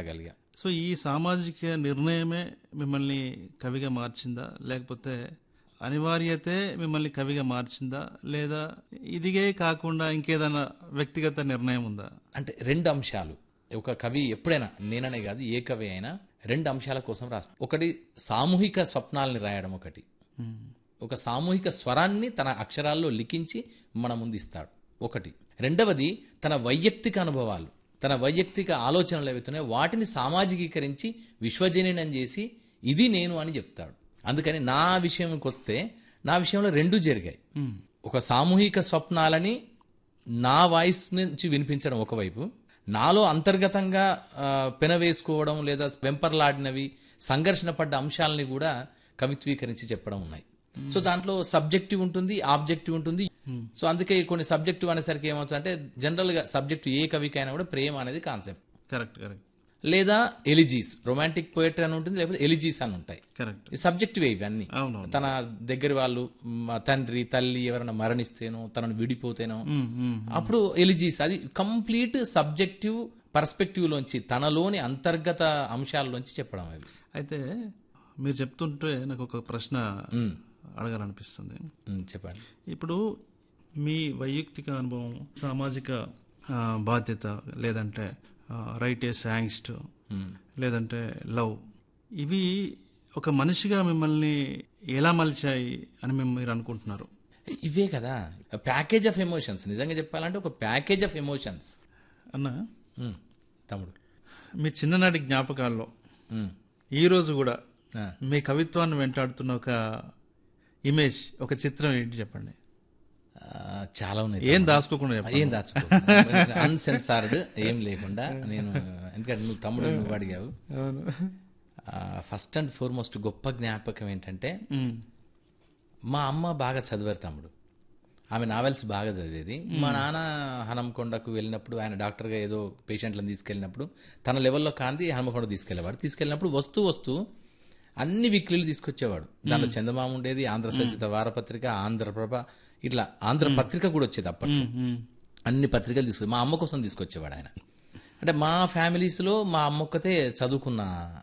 ఉండగలిగా so ఈ సామాజిక నిర్ణయమే మిమ్మల్ని కవిగా మార్చిందా లేకపోతే అనివార్యతే మిమ్మల్ని కవిగా మార్చిందా లేదా ఇదిగే కాకుండా ఇంకేదైనా వ్యక్తిగత నిర్ణయం ఉందా అంటే రెండు అంశాలు ఒక కవి ఎప్పుడైనా నేననే కాదు ఏ కవి అయినా రెండు అంశాల కోసం రాస్తాడు ఒకటి సామూహిక స్వప్నాలని రాయడం ఒకటి ఒక సామూహిక స్వరాన్ని తన అక్షరాల్లో లిఖించి మన ముందు ఇస్తాడు ఒకటి రెండవది తన వైయక్తిక అనుభవాలు తన వైయక్తిక ఆలోచనలు ఏవైతున్నాయో వాటిని సామాజికీకరించి విశ్వజనీనం చేసి ఇది నేను అని చెప్తాడు అందుకని నా విషయంకి వస్తే నా విషయంలో రెండు జరిగాయి ఒక సామూహిక స్వప్నాలని నా వాయిస్ నుంచి వినిపించడం ఒకవైపు నాలో అంతర్గతంగా ఆ, పెనవేసుకోవడం లేదా వెంపర్లాడినవి సంఘర్షణ పడ్డ అంశాలని కూడా కవిత్వీకరించి చెప్పడం ఉన్నాయి సో దాంట్లో సబ్జెక్టివ్ ఉంటుంది ఆబ్జెక్టివ్ ఉంటుంది సో అందుకే కొన్ని సబ్జెక్టివ్ అనేసరికి ఏమవుతుందంటే జనరల్ గా సబ్జెక్టివ్ ఏ కవికైనా కూడా ప్రేమ అనేది కాన్సెప్ట్ కరెక్ట్ కరెక్ట్ లేదా ఎలిజీస్ రొమాంటిక్ పోయట్రీ అని ఉంటుంది లేకపోతే ఎలిజీస్ అని ఉంటాయి కరెక్ట్ ఈ సబ్జెక్టివ్ ఇవన్నీ అవునవును తన దగ్గర వాళ్ళు మా తండ్రి తల్లి ఎవరైనా మరణిస్తేనో తనను విడిపోతేనో ఉమ్, ఉమ్. అప్పుడు ఎలిజీస్ అది కంప్లీట్ సబ్జెక్టివ్ పర్స్పెక్టివ్ లోంచి తనలోని అంతర్గత అంశాల్లోంచి చెప్పడం అవి అయితే మీరు చెప్తుంటే నాకు ఒక ప్రశ్న ఉమ్, అడగాలనిపిస్తుంది ఉమ్, చెప్పండి ఇప్పుడు మీ వైయక్తిక అనుభవం సామాజిక ఆ, బాధ్యత లేదంటే రైట్ ఏ యాంగ్స్ట్ ఉమ్. లేదంటే లవ్ ఇవి ఒక మనిషిగా మిమ్మల్ని ఎలా మలిచాయి అని మేము మీరు అనుకుంటున్నారు ఇవే కదా ప్యాకేజ్ ఆఫ్ ఎమోషన్స్ నిజంగా చెప్పాలంటే ఒక ప్యాకేజ్ ఆఫ్ ఎమోషన్స్ అన్న తమ్ముడు మీ చిన్ననాటి జ్ఞాపకాల్లో ఉమ్, ఈ రోజు కూడా ఆ. మీ కవిత్వాన్ని వెంటాడుతున్న ఒక ఇమేజ్ ఒక చిత్రం ఏంటి చెప్పండి ఆ, చాలా ఉన్నాయి ఏం దాచుకోకుండా చెప్పండి ఏం దాచుకో అన్సెన్సార్డ్ ఏం లేకుండా నేను ఎందుకంటే నువ్వు తమ్ముడు నువ్వు అడిగావు అవును ఫస్ట్ అండ్ ఫార్మోస్ట్ గొప్ప జ్ఞాపకం ఏంటంటే ఉమ్, మా అమ్మ బాగా చదివారు తమ్ముడు ఆమె నావెల్స్ బాగా చదివేది మా నాన్న హనంకొండకు వెళ్ళినప్పుడు ఆయన డాక్టర్గా ఏదో పేషెంట్లను తీసుకెళ్ళినప్పుడు తన లెవెల్లో కాంతి హనుమకొండ తీసుకెళ్లేవాడు తీసుకెళ్ళినప్పుడు వస్తూ వస్తూ అన్ని వీక్లీలు తీసుకొచ్చేవాడు దాంట్లో చందమామ ఉండేది ఆంధ్ర సచిత వారపత్రిక ఆంధ్రప్రభ ఇట్లా ఆంధ్ర పత్రిక కూడా వచ్చేది అప్పట్లో ఉమ్, అన్ని పత్రికలు తీసుకొచ్చి మా అమ్మ కోసం తీసుకొచ్చేవాడు ఆయన అంటే మా ఫ్యామిలీస్లో మా అమ్మ ఒక్కతే చదువుకున్న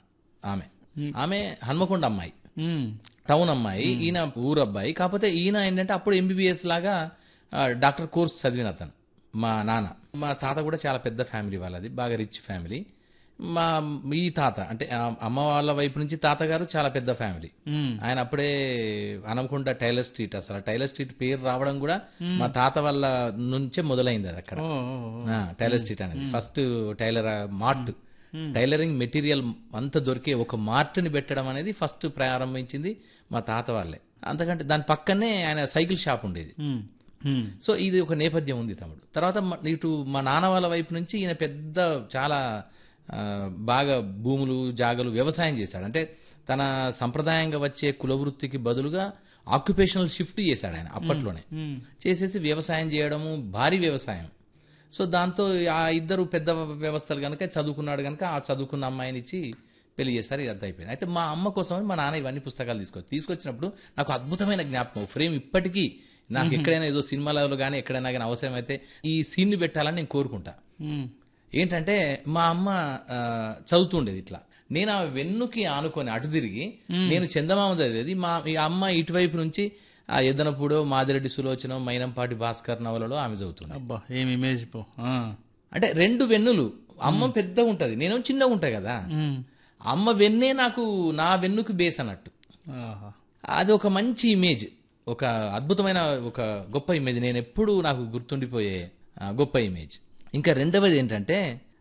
ఆమె ఆమె హన్మకొండ అమ్మాయి ఉమ్, టౌన్ అమ్మాయి ఈయన ఊరు అబ్బాయి కాకపోతే ఈయన ఏంటంటే అప్పుడు ఎంబీబీఎస్ లాగా ఆ, డాక్టర్ కోర్స్ చదివిన అతను మా నాన్న మా తాత కూడా చాలా పెద్ద ఫ్యామిలీ వాళ్ళది బాగా రిచ్ ఫ్యామిలీ మా ఈ తాత అంటే ఆ అమ్మ వాళ్ళ వైపు నుంచి తాతగారు చాలా పెద్ద ఫ్యామిలీ ఉమ్. ఆయన అప్పుడే అనకుండా టైలర్ స్ట్రీట్ అసలు ఆ టైలర్ స్ట్రీట్ పేరు రావడం కూడా మా తాత వాళ్ళ నుంచే మొదలైంది అది అక్కడ ఓ, ఓ, ఓ. ఆ, టైలర్ స్ట్రీట్ అనేది ఫస్ట్ టైలర్ ఆ, మార్ట్ టైలరింగ్ మెటీరియల్ అంత దొరికే ఒక మార్ట్ని పెట్టడం అనేది ఫస్ట్ ప్రారంభించింది మా తాత వాళ్ళే అంతకంటే దాని పక్కనే ఆయన సైకిల్ షాప్ ఉండేది ఉమ్, ఉమ్, సో ఇది ఒక నేపథ్యం ఉంది తమ్ముడు తర్వాత మ- ఇటు మా నాన్న వాళ్ళ వైపు నుంచి ఈయన పెద్ద చాలా ఆ, బాగా భూములు జాగలు వ్యవసాయం చేశాడు అంటే తన సంప్రదాయంగా వచ్చే కులవృత్తికి బదులుగా ఆక్యుపేషనల్ షిఫ్ట్ చేశాడు ఆయన అప్పట్లోనే ఉమ్. చేసేసి వ్యవసాయం చేయడము భారీ వ్యవసాయం సో దాంతో ఆ ఇద్దరు పెద్ద వ్యవస్థలు కనుక చదువుకున్నాడు కనుక ఆ చదువుకున్న అమ్మాయిని ఇచ్చి పెళ్లి చేశారు ఇదంతా అయిపోయింది అయితే మా అమ్మ కోసం మా నాన్న ఇవన్నీ పుస్తకాలు తీసుకొచ్చి తీసుకొచ్చినప్పుడు నాకు అద్భుతమైన జ్ఞాపకం ఫ్రేమ్ ఇప్పటికీ నాకు ఎక్కడైనా ఏదో సినిమాలలో కానీ ఎక్కడైనా కానీ అవసరమైతే ఈ సీన్ని పెట్టాలని నేను కోరుకుంటా ఉమ్. ఏంటంటే మా అమ్మ ఆ, చదువుతుండేది ఇట్లా నేను ఆ వెన్నుకి ఆనుకొని అటు తిరిగి నేను చందమామ చదివేది మా ఈ అమ్మ ఇటువైపు నుంచి ఆ ఎద్దనపూడో మాదిరెడ్డి సులోచనం మైనంపాటి భాస్కర్ నవలలో ఆమె చదువుతుంది అబ్బా ఏం ఇమేజ్ పో ఆ. అంటే రెండు వెన్నులు అమ్మ పెద్దగా ఉంటది నేను చిన్నగా ఉంటా కదా ఉమ్. అమ్మ వెన్నే నాకు నా వెన్నుకి బేస్ అన్నట్టు ఆహా. అది ఒక మంచి ఇమేజ్ ఒక అద్భుతమైన ఒక గొప్ప ఇమేజ్ నేను ఎప్పుడు నాకు గుర్తుండిపోయే ఆ, గొప్ప ఇమేజ్ ఇంకా రెండవది ఏంటంటే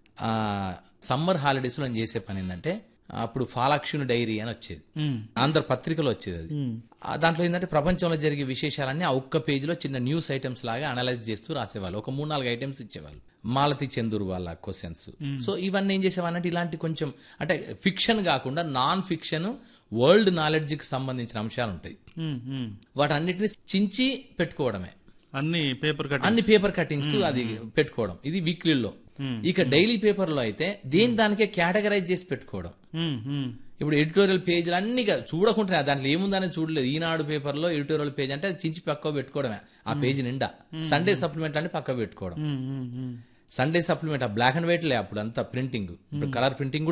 సమ్మర్ హాలిడేస్లో నేను చేసే పని ఏంటంటే అప్పుడు ఫాలాక్షుని డైరీ అని వచ్చేది ఉమ్. ఆంధ్ర పత్రికలో వచ్చేది అది ఉమ్. ఆ, దాంట్లో ఏంటంటే ప్రపంచంలో జరిగే విశేషాలన్నీ ఆ ఒక్క పేజీలో చిన్న న్యూస్ ఐటమ్స్ లాగా అనలైజ్ చేస్తూ రాసేవాళ్ళు ఒక మూడు నాలుగు ఐటమ్స్ ఇచ్చేవాళ్ళు మాలతి చందూర్ వాళ్ళ క్వశ్చన్స్ సో ఇవన్నీ ఏం చేసేవాళ్ళంటే ఇలాంటి కొంచెం అంటే ఫిక్షన్ కాకుండా నాన్ ఫిక్షన్ వరల్డ్ నాలెడ్జ్కి సంబంధించిన అంశాలు ఉంటాయి ఉమ్. ఉమ్. వాటన్నిటిని చించి పెట్టుకోవడమే అన్ని పేపర్ కట్ అన్ని పేపర్ కటింగ్స్ అది పెట్టుకోవడం ఇది వీక్లీలో ఇక డైలీ పేపర్లో అయితే దేని దానికే కేటగరైజ్ చేసి పెట్టుకోవడం ఉమ్. ఉమ్. ఇప్పుడు ఎడిటోరియల్ పేజీలు అన్ని గా- చూడకుంటున్నా దాంట్లో ఏముందని చూడలేదు ఈనాడు పేపర్లో ఎడిటోరియల్ పేజ్ అంటే అది చించి పక్క పెట్టుకోవడమే ఆ పేజీ నిండా సండే సప్లిమెంట్ అంటే పక్క పెట్టుకోవడం ఉమ్. ఉమ్. ఉమ్. సండే సప్లిమెంట్ ఆ బ్లాక్ అండ్ వైట్ లే అప్పుడు అంతా ప్రింటింగ్ ఇప్పుడు కలర్ ప్రింటింగ్